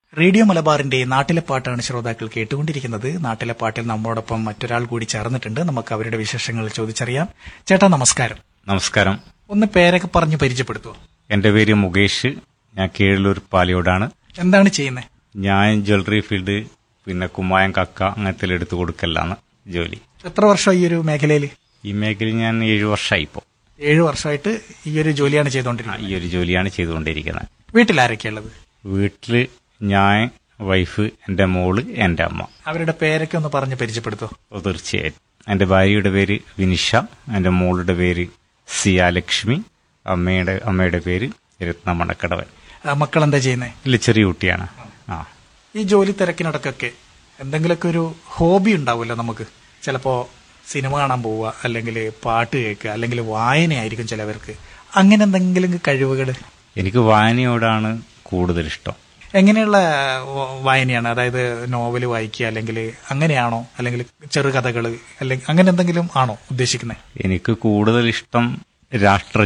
radio മലബാറിന്റെ നാട്ടിലെ പാട്ടാണ് ശ്രോതാക്കൾ കേട്ടുകൊണ്ടിരിക്കുന്നത് നാട്ടിലെ പാട്ടിൽ നമ്മോടൊപ്പം മറ്റൊരാൾ കൂടി ചേർന്നിട്ടുണ്ട് നമുക്ക് അവരുടെ വിശേഷങ്ങൾ ചോദിച്ചറിയാം ചേട്ടാ നമസ്കാരം നമസ്കാരം ഒന്ന് പേരൊക്കെ പറഞ്ഞ് പരിചയപ്പെടുത്തുമോ എൻ്റെ പേര് മുകേഷ് ഞാൻ കീഴല്ലൂർ പാലിയോടാണ് എന്താണ് ചെയ്യുന്നത് ഞാൻ ജ്വല്ലറി ഫീൽഡ് പിന്നെ കുമ്മായം കക്ക അങ്ങനത്തെ എടുത്തു കൊടുക്കലാണ് ജോലി എത്ര വർഷമായി ഈ ഒരു മേഖലയിൽ ഈ മേഖലയിൽ ഞാൻ ഏഴു വർഷമായി ഇപ്പോൾ ഏഴു വർഷമായിട്ട് ഈ ഒരു ജോലിയാണ് ചെയ്തുകൊണ്ടിരിക്കുന്നത് ഈ ഒരു ജോലിയാണ് ചെയ്തുകൊണ്ടിരിക്കുന്നത് വീട്ടിൽ ആരൊക്കെയുള്ളത് വീട്ടിൽ ഞാൻ വൈഫ് എൻ്റെ മോള് എൻ്റെ അമ്മ അവരുടെ പേരൊക്കെ ഒന്ന് പറഞ്ഞ് പരിചയപ്പെടുത്തോ ഓ, തീർച്ചയായും എൻ്റെ ഭാര്യയുടെ പേര് വിനിഷ എൻ്റെ മോളുടെ പേര് സിയാലക്ഷ്മി അമ്മയുടെ അമ്മയുടെ പേര് രത്നമണക്കടവൻ ആ, മക്കൾ എന്താ ചെയ്യുന്നത് ഇല്ല ചെറിയ കുട്ടിയാണ് ആ ഈ ജോലി തിരക്കിനിടക്കൊക്കെ എന്തെങ്കിലുമൊക്കെ ഒരു ഹോബി ഉണ്ടാവുമല്ലോ നമുക്ക് ചിലപ്പോ സിനിമ കാണാൻ പോവുക അല്ലെങ്കിൽ പാട്ട് കേൾക്കുക അല്ലെങ്കിൽ വായനയായിരിക്കും ചിലവർക്ക് അങ്ങനെ എന്തെങ്കിലും കഴിവുകൾ എനിക്ക് വായനയോടാണ് കൂടുതൽ ഇഷ്ടം എങ്ങനെയുള്ള വ- വായനയാണ് അതായത് നോവൽ വായിക്കുക അല്ലെങ്കിൽ അങ്ങനെയാണോ അല്ലെങ്കിൽ ചെറുകഥകൾ അല്ലെങ്കിൽ അങ്ങനെ എന്തെങ്കിലും ആണോ ഉദ്ദേശിക്കുന്നത് എനിക്ക് കൂടുതൽ ഇഷ്ടം രാഷ്ട്ര